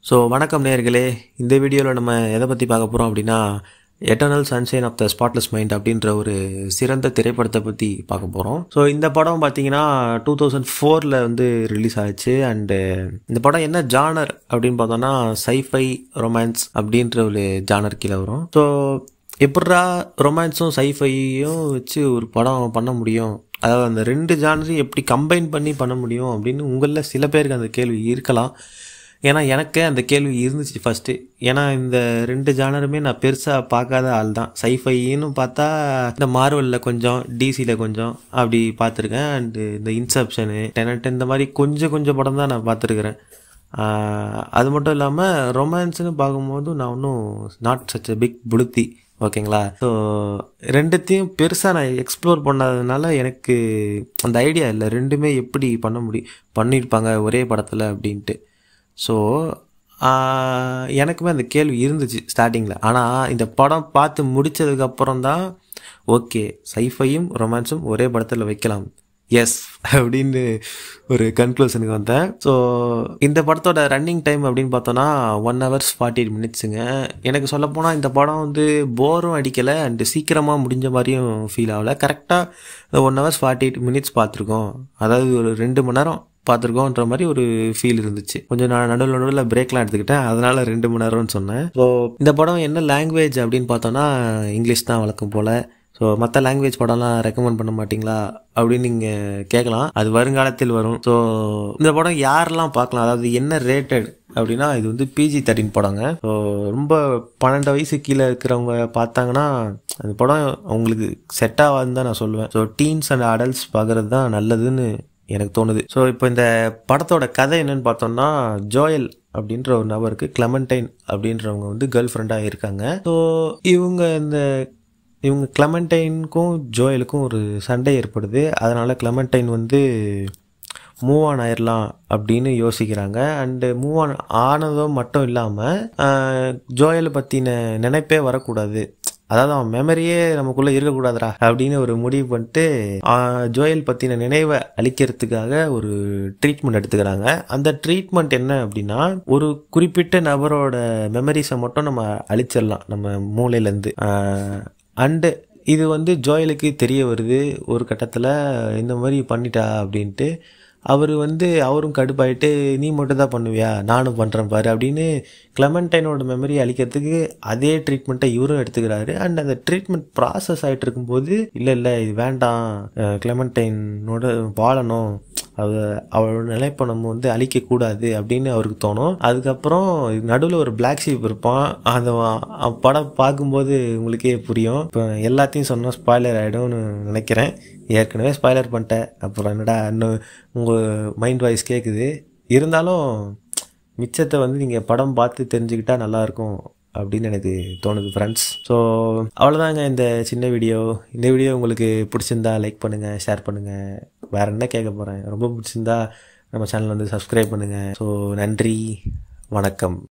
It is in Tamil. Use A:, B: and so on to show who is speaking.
A: ஸோ வணக்கம் நேர்களே இந்த வீடியோவில் நம்ம எதை பற்றி பார்க்க போகிறோம் அப்படின்னா Eternal Sunshine of the Spotless Mind அப்படின்ற ஒரு சிறந்த திரைப்படத்தை பற்றி பார்க்க போகிறோம் ஸோ இந்த படம் பார்த்தீங்கன்னா டூ தௌசண்ட் ஃபோரில் வந்து ரிலீஸ் ஆச்சு அண்டு இந்த படம் என்ன ஜானர் அப்படின்னு பார்த்தோம்னா சைஃபை ரொமான்ஸ் அப்படின்ற ஒரு ஜானர் கீழே வரும் ஸோ எப்பட்றா ரொமான்ஸும் சைஃபையும் வச்சு ஒரு படம் பண்ண முடியும் அதாவது அந்த ரெண்டு ஜானரையும் எப்படி கம்பைன் பண்ணி பண்ண முடியும் அப்படின்னு உங்களில் சில பேருக்கு அந்த கேள்வி இருக்கலாம் ஏன்னா எனக்கே அந்த கேள்வி இருந்துச்சு ஃபஸ்ட்டு ஏன்னா இந்த ரெண்டு ஜானருமே நான் பெருசாக பார்க்காத ஆள் தான் சைஃபைன்னு பார்த்தா இந்த மார்வலில் கொஞ்சம் டிசியில் கொஞ்சம் அப்படி பார்த்துருக்கேன் அண்டு இந்த இன்செப்ஷனு டெனட் இந்த மாதிரி கொஞ்சம் கொஞ்சம் படம் தான் நான் பார்த்துருக்குறேன் அது மட்டும் இல்லாமல் ரொமான்ஸ்னு பார்க்கும்போது நான் ஒன்றும் நாட் சச் a பிக் புளுத்தி ஓகேங்களா ஸோ ரெண்டுத்தையும் பெருசாக நான் எக்ஸ்ப்ளோர் பண்ணாததுனால எனக்கு அந்த ஐடியா இல்லை ரெண்டுமே எப்படி பண்ண முடியும் பண்ணியிருப்பாங்க ஒரே படத்தில் அப்படின்ட்டு ஸோ எனக்குமே அந்த கேள்வி இருந்துச்சு ஸ்டார்டிங்கில் ஆனால் இந்த படம் பார்த்து முடித்ததுக்கப்புறம் தான் ஓகே சைஃபையும் ரொமான்ஸும் ஒரே படத்தில் வைக்கலாம் எஸ் அப்படின்னு ஒரு கன்க்ளூஷனுக்கு வந்தேன் ஸோ இந்த படத்தோட ரன்னிங் டைம் அப்படின்னு பார்த்தோன்னா ஒன் ஹவர்ஸ் ஃபார்ட்டி எயிட் மினிட்ஸுங்க எனக்கு சொல்லப்போனால் இந்த படம் வந்து போரும் அடிக்கலை அண்டு சீக்கிரமாக முடிஞ்ச மாதிரியும் ஃபீல் ஆகலை கரெக்டாக one hours forty eight minutes பார்த்துருக்கோம் அதாவது ஒரு ரெண்டு மணி நேரம் பார்த்துருக்கோன்ற மாதிரி ஒரு ஃபீல் இருந்துச்சு கொஞ்சம் நான் நடுவில் நடுவில் பிரேக்லாம் எடுத்துக்கிட்டேன் அதனால ரெண்டு மணி நேரம்னு சொன்னேன் ஸோ இந்த படம் என்ன லாங்குவேஜ் அப்படின்னு பார்த்தோன்னா இங்கிலீஷ் தான் வழக்கம் போல் ஸோ மற்ற லாங்குவேஜ் படம்லாம் ரெக்கமெண்ட் பண்ண மாட்டிங்களா அப்படின்னு நீங்கள் கேட்கலாம் அது வருங்காலத்தில் வரும் ஸோ இந்த படம் யாரெல்லாம் பார்க்கலாம் அதாவது என்ன ரேட்டட் அப்படின்னா இது வந்து பிஜி தேர்ட்டின் படங்க ஸோ ரொம்ப பன்னெண்டு வயசு கீழே இருக்கிறவங்க பார்த்தாங்கன்னா அந்த படம் அவங்களுக்கு செட் ஆகாதுன்னு தான் நான் சொல்லுவேன் ஸோ டீன்ஸ் அண்ட் அடல்ட்ஸ் பார்க்குறது தான் நல்லதுன்னு எனக்கு தோணுது ஸோ இப்போ இந்த படத்தோட கதை என்னன்னு பார்த்தோம்னா ஜோயல் அப்படின்ற ஒரு நபருக்கு கிளமெண்டைன் அப்படின்றவங்க வந்து கேர்ள் ஃப்ரெண்டாக இருக்காங்க ஸோ இவங்க இந்த இவங்க கிளமெண்டைனுக்கும் ஜோயலுக்கும் ஒரு சண்டை ஏற்படுது அதனால் கிளமெண்டைன் வந்து மூவ் ஆன் ஆயிடலாம் அப்படின்னு யோசிக்கிறாங்க அண்டு மூவ் ஆன் ஆனதும் மட்டும் இல்லாமல் ஜோயலை பற்றின நினைப்பே வரக்கூடாது அதாவது அவன் மெமரியே நமக்குள்ளே இருக்கக்கூடாதுரா அப்படின்னு ஒரு முடிவு பண்ணிட்டு ஜோயல் பற்றின நினைவை அழிக்கிறதுக்காக ஒரு ட்ரீட்மெண்ட் எடுத்துக்கிறாங்க அந்த ட்ரீட்மெண்ட் என்ன அப்படின்னா ஒரு குறிப்பிட்ட நபரோட மெமரிஸை மட்டும் நம்ம அழிச்சிடலாம் நம்ம மூளையிலேருந்து அண்டு இது வந்து ஜோயலுக்கு தெரிய வருது ஒரு கட்டத்தில் இந்த மாதிரி பண்ணிட்டா அப்படின்ட்டு அவர் வந்து அவரும் கடுப்பாயிட்டு நீ மட்டும் தான் பண்ணுவியா நானும் பண்ணுறேன் பாரு அப்படின்னு கிளமெண்டைனோட மெமரி அழிக்கிறதுக்கு அதே ட்ரீட்மெண்ட்டை இவரும் எடுத்துக்கிறாரு அண்ட் அந்த ட்ரீட்மெண்ட் ப்ராசஸ் ஆகிட்டு இருக்கும்போது இல்லை இல்லை இது வேண்டாம் கிளமெண்டைனோட வாழணும் அவ அவளோட நிலைப்பை நம்ம வந்து அழிக்கக்கூடாது அப்படின்னு அவருக்கு தோணும் அதுக்கப்புறம் நடுவில் ஒரு பிளாக் ஷீப் இருப்பான் அந்த படம் பார்க்கும்போது உங்களுக்கே புரியும் இப்போ எல்லாத்தையும் சொன்னால் ஸ்பாய்லர் ஆகிடும்னு நினைக்கிறேன் ஏற்கனவே ஸ்பாய்லர் பண்ணிட்டேன் அப்புறம் என்னடா இன்னும் உங்கள் மைண்ட் வாய்ஸ் கேட்குது இருந்தாலும் மிச்சத்தை வந்து நீங்கள் படம் பார்த்து தெரிஞ்சுக்கிட்டா நல்லாயிருக்கும் அப்படின்னு எனக்கு தோணுது ஃப்ரெண்ட்ஸ் ஸோ அவ்வளோதாங்க இந்த சின்ன வீடியோ இந்த வீடியோ உங்களுக்கு பிடிச்சிருந்தா லைக் பண்ணுங்கள் ஷேர் பண்ணுங்கள் வேறு என்ன கேட்க போகிறேன் ரொம்ப பிடிச்சிருந்தா நம்ம சேனல் வந்து சப்ஸ்கிரைப் பண்ணுங்கள் ஸோ நன்றி வணக்கம்